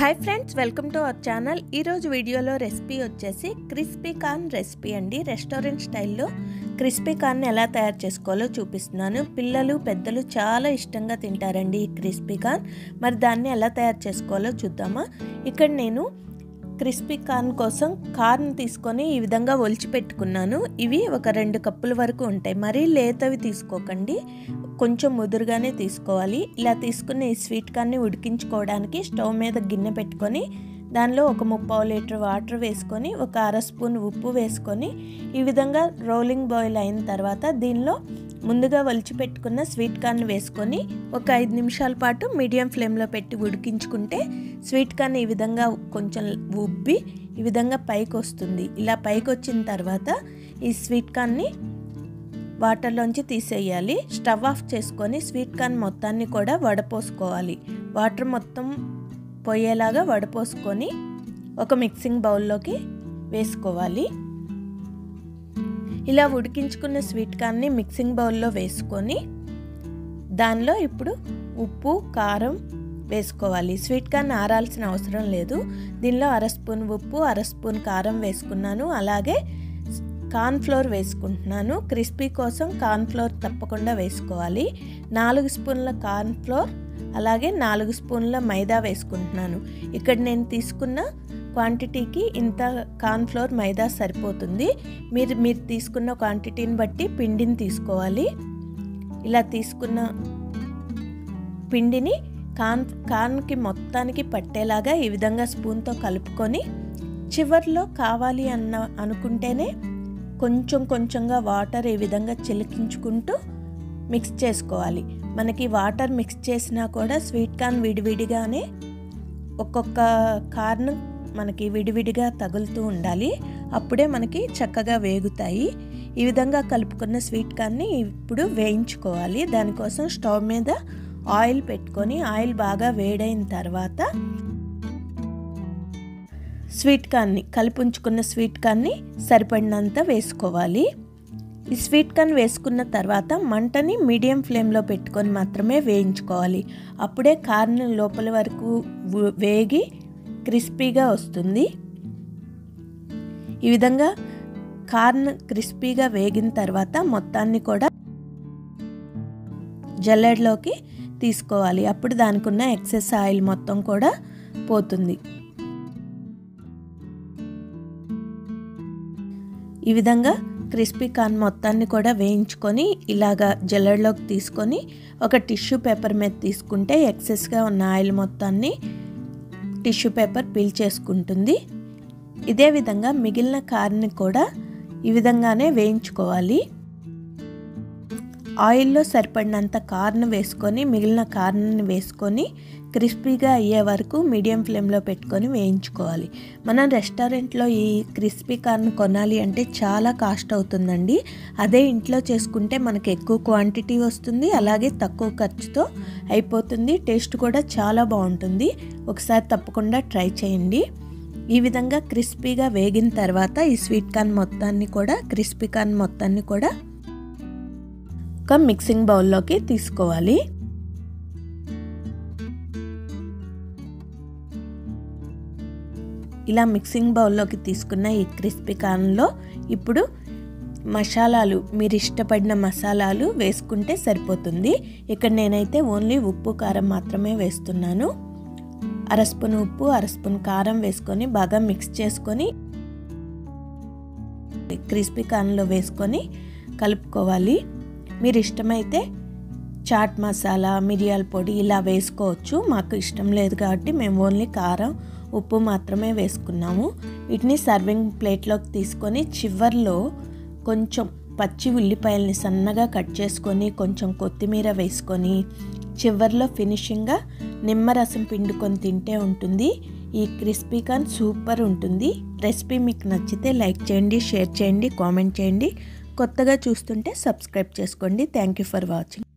hi friends welcome to our channel ఈరోజు వీడియోలో recipe వచ్చేసి క్రిస్పీ కార్న్ రెసిపీ అండి రెస్టారెంట్ స్టైల్లో క్రిస్పీ కార్న్ ఎలా తయారు చేసుకోవాలో చూపిస్తున్నాను పిల్లలు పెద్దలు చాలా ఇష్టంగా తింటారండి ఈ క్రిస్పీ కార్న్ మరి దాన్ని ఎలా తయారు చేసుకోవాలో చూద్దామా ఇక్కడ నేను క్రిస్పీ కార్న్ కోసం కార్న్ తీసుకొని ఈ విధంగా ఒలిచి పెట్టుకున్నాను ఇవి ఒక రెండు కప్పుల వరకు ఉంటాయి మరీ లేతవి తీసుకోకండి కొంచెం ముదురుగానే తీసుకోవాలి ఇలా తీసుకున్న ఈ స్వీట్ కార్న్ని ఉడికించుకోవడానికి స్టవ్ మీద గిన్నె పెట్టుకొని దానిలో ఒక ముప్పావు లీటర్ వాటర్ వేసుకొని ఒక అర స్పూన్ ఉప్పు వేసుకొని ఈ విధంగా రోలింగ్ బాయిల్ అయిన తర్వాత దీనిలో ముందుగా ఒలిచి పెట్టుకున్న స్వీట్ కార్న్ వేసుకొని ఒక ఐదు నిమిషాల పాటు మీడియం ఫ్లేమ్లో పెట్టి ఉడికించుకుంటే స్వీట్ కార్న్ ఈ విధంగా కొంచెం ఉబ్బి ఈ విధంగా పైకి వస్తుంది ఇలా పైకి వచ్చిన తర్వాత ఈ స్వీట్ కార్న్ని వాటర్లోంచి తీసేయాలి స్టవ్ ఆఫ్ చేసుకొని స్వీట్ కార్న్ మొత్తాన్ని కూడా వడపోసుకోవాలి వాటర్ మొత్తం పోయేలాగా వడపోసుకొని ఒక మిక్సింగ్ బౌల్లోకి వేసుకోవాలి ఇలా ఉడికించుకున్న స్వీట్ కార్న్ని మిక్సింగ్ బౌల్లో వేసుకొని దానిలో ఇప్పుడు ఉప్పు కారం వేసుకోవాలి స్వీట్ కార్న్ ఆరాల్సిన అవసరం లేదు దీనిలో అర స్పూన్ ఉప్పు అర స్పూన్ కారం వేసుకున్నాను అలాగే కార్న్ ఫ్లోర్ వేసుకుంటున్నాను క్రిస్పీ కోసం కార్న్ ఫ్లోర్ తప్పకుండా వేసుకోవాలి నాలుగు స్పూన్ల కార్న్ ఫ్లోర్ అలాగే నాలుగు స్పూన్ల మైదా వేసుకుంటున్నాను ఇక్కడ నేను తీసుకున్న క్వాంటిటీకి ఇంత కార్న్ ఫ్లోర్ మైదా సరిపోతుంది మీరు మీరు తీసుకున్న క్వాంటిటీని బట్టి పిండిని తీసుకోవాలి ఇలా తీసుకున్న పిండిని కాన్ కార్న్కి మొత్తానికి పట్టేలాగా ఈ విధంగా స్పూన్తో కలుపుకొని చివర్లో కావాలి అన్న అనుకుంటేనే కొంచెం కొంచెంగా వాటర్ ఈ విధంగా చిలికించుకుంటూ మిక్స్ చేసుకోవాలి మనకి వాటర్ మిక్స్ చేసినా కూడా స్వీట్ కార్న్ విడివిడిగానే ఒక్కొక్క కార్న్ మనకి విడివిడిగా తగులుతూ ఉండాలి అప్పుడే మనకి చక్కగా వేగుతాయి ఈ విధంగా కలుపుకున్న స్వీట్ కార్న్ని ఇప్పుడు వేయించుకోవాలి దానికోసం స్టవ్ మీద ఆయిల్ పెట్టుకొని ఆయిల్ బాగా వేడైన తర్వాత స్వీట్ కార్న్ని కలిపి ఉంచుకున్న స్వీట్ కార్న్ని సరిపడినంత వేసుకోవాలి ఈ స్వీట్ కార్న్ వేసుకున్న తర్వాత మంటని మీడియం ఫ్లేమ్లో పెట్టుకొని మాత్రమే వేయించుకోవాలి అప్పుడే కార్న్ లోపల వరకు వేగి క్రిస్పీగా వస్తుంది ఈ విధంగా కార్న్ క్రిస్పీగా వేగిన తర్వాత మొత్తాన్ని కూడా జల్లెడలోకి తీసుకోవాలి అప్పుడు దానికి ఉన్న ఎక్సెస్ ఆయిల్ మొత్తం కూడా పోతుంది ఈ విధంగా క్రిస్పీ కార్న్ మొత్తాన్ని కూడా వేయించుకొని ఇలాగా జల్లెడలోకి తీసుకొని ఒక టిష్యూ పేపర్ మీద తీసుకుంటే ఎక్సెస్గా ఉన్న ఆయిల్ మొత్తాన్ని టిష్యూ పేపర్ పీల్ చేసుకుంటుంది ఇదే విధంగా మిగిలిన కార్ని కూడా ఈ విధంగానే వేయించుకోవాలి ఆయిల్లో సరిపడినంత కార్న్ వేసుకొని మిగిలిన కార్న్ని వేసుకొని క్రిస్పీగా అయ్యే వరకు మీడియం ఫ్లేమ్లో పెట్టుకొని వేయించుకోవాలి మనం రెస్టారెంట్లో ఈ క్రిస్పీ కార్న్ కొనాలి అంటే చాలా కాస్ట్ అవుతుందండి అదే ఇంట్లో చేసుకుంటే మనకి ఎక్కువ క్వాంటిటీ వస్తుంది అలాగే తక్కువ ఖర్చుతో అయిపోతుంది టేస్ట్ కూడా చాలా బాగుంటుంది ఒకసారి తప్పకుండా ట్రై చేయండి ఈ విధంగా క్రిస్పీగా వేగిన తర్వాత ఈ స్వీట్ కార్న్ మొత్తాన్ని కూడా క్రిస్పీ కార్న్ మొత్తాన్ని కూడా ఒక మిక్సింగ్ బౌల్లోకి తీసుకోవాలి ఇలా మిక్సింగ్ బౌల్లోకి తీసుకున్న ఈ క్రిస్పీ కార్న్లో ఇప్పుడు మసాలాలు మీరు ఇష్టపడిన మసాలాలు వేసుకుంటే సరిపోతుంది ఇక్కడ నేనైతే ఓన్లీ ఉప్పు కారం మాత్రమే వేస్తున్నాను అర స్పూన్ ఉప్పు అర స్పూన్ కారం వేసుకొని బాగా మిక్స్ చేసుకొని క్రిస్పీ కార్న్లో వేసుకొని కలుపుకోవాలి మీరు ఇష్టమైతే చాట్ మసాలా మిరియాల పొడి ఇలా వేసుకోవచ్చు మాకు ఇష్టం లేదు కాబట్టి మేము ఓన్లీ కారం ఉప్పు మాత్రమే వేసుకున్నాము వీటిని సర్వింగ్ ప్లేట్లోకి తీసుకొని చివర్లో కొంచెం పచ్చి ఉల్లిపాయల్ని సన్నగా కట్ చేసుకొని కొంచెం కొత్తిమీర వేసుకొని చివర్లో ఫినిషింగ్గా నిమ్మరసం పిండుకొని తింటే ఉంటుంది ఈ క్రిస్పీ కార్న్ సూపర్ ఉంటుంది రెసిపీ మీకు నచ్చితే లైక్ చేయండి షేర్ చేయండి కామెంట్ చేయండి కొత్తగా చూస్తుంటే సబ్స్క్రైబ్ చేసుకోండి థ్యాంక్ యూ ఫర్ వాచింగ్